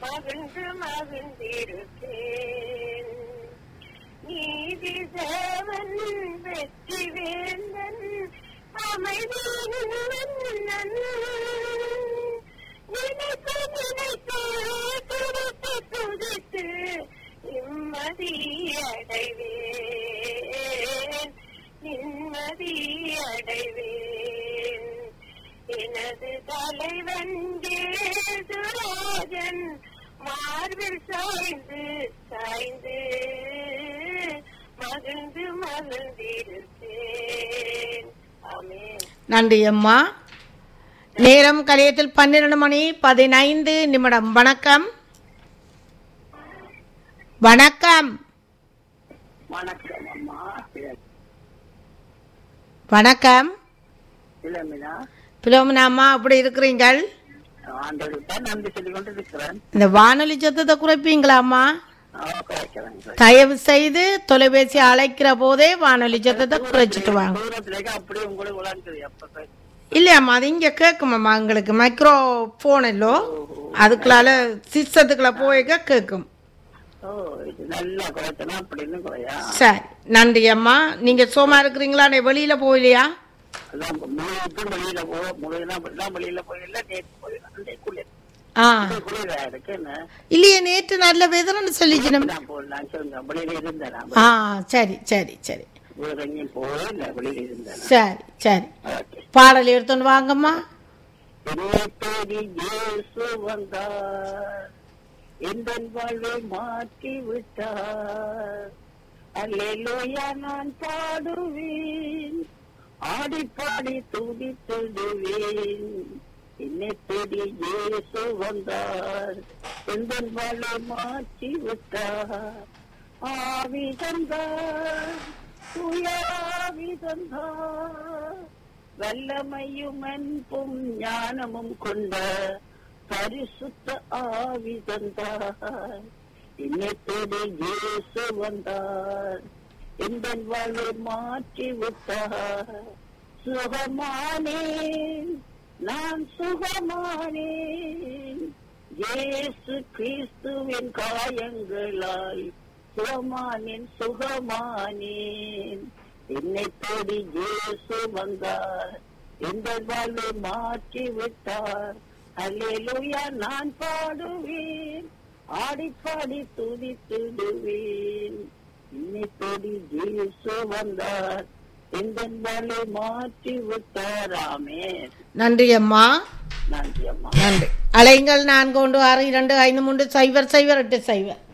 மகிழ்ந்து மகிழ்ந்திருப்பேன் நீதி தேவன் வெற்றி வேந்தன் அமைதியின் மன்னன் நினைத்து நினைத்து துடித்து துடித்து நிம்மதி அடைவேன் நிம்மதி அடைவேன் எனது தலைவன் ராஜன் மார்பில் சாய்ந்து சாய்ந்து மகிழ்ந்து மகிழ்ந்திருப்பேன் ஆமென் நன்றி அம்மா நேரம் கலையத்தில் பன்னிரண்டு மணி பதினைந்து நிமிடம் வணக்கம் வணக்கம் வணக்கம் அம்மா வணக்கம் இளமினா பிலோமினா அம்மா அப்படி இருக்கிறீங்கள் ஆண்டவருக்கு தான் நன்றி சொல்லிக் கொண்டு இருக்கிறேன் இந்த வானொலி சத்தத்தை குறைப்பீங்களா அம்மா குறைக்கிறேன் தயவு செய்து தொலைபேசி அழைக்கிற போதே வானொலி சத்தத்தை குறைச்சிட்டு வாங்க தூரத்துலேயே அப்படியே உங்களுக்கு விளாண்டுது எப்ப இல்லையாம்மா அது இங்கே கேட்குமாம்மா எங்களுக்கு மைக்ரோ ஃபோன் இல்லோ அதுக்குள்ளால சிஸ்டத்துக்குள்ள போய்க்க கேட்கும் ஓ இது நல்லா குறைச்சனா அப்படின்னு குறையா சரி நன்றி அம்மா நீங்கள் சோமா இருக்கிறீங்களா நீ வெளியில் போகலையா அதான் முழுவதும் வெளியில போ முழுவதும் எல்லாம் வெளியில போயிடல நேற்று போயிடலாம் குளிர் ஆ குளிரா இருக்கு என்ன இல்லையே நேற்று நல்ல வெதர்னு சொல்லிச்சு நம்ம நான் போடலாம் சொல்லுங்க வெளியில இருந்தேன் நான் ஆ சரி சரி சரி வேற எங்கேயும் போகல வெளியில இருந்தேன் சரி சரி ஓகே பாடல் எடுத்துன்னு வாங்கம்மா என்னை தேடி இயேசு வந்தார் எந்த வாழ்வை மாற்றி விட்டார் அல்லேலூயா நான் பாடுவேன் ஆடி பாடி துதித்திடுவேன் என்னை தேடி இயேசு வந்தார் எந்த வாழ்வை மாற்றி விட்டார் ஆவி தந்தார் தூய ஆவி தந்தார் வல்லமையும் அன்பும் ஞானமும் கொண்ட பரிசுத்த ஆவி தந்தார் இன்னத்தோடு இயேசு வந்தார் இந்த வாழ்வை மாற்றி விட்டார் சுகமானேன் நான் சுகமானேன் இயேசு கிறிஸ்துவின் காயங்களாய் சுகமானேன் சுகமானேன் என்னை தேடி இயேசு வந்தார் இந்த வாழ்வை மாற்றி விட்டார் அல்லேலூயா நான் பாடுவேன் ஆடி பாடி துதித்திடுவேன் என்னை தேடி இயேசு வந்தார் இந்த வாழ்வை மாற்றி விட்டார் ஆமென் நன்றி அம்மா நன்றி அம்மா நன்றி அலைங்கள் நான்கு ஒன்று ஆறு இரண்டு ஐந்து மூன்று சைபர் சைபர் எட்டு சைபர்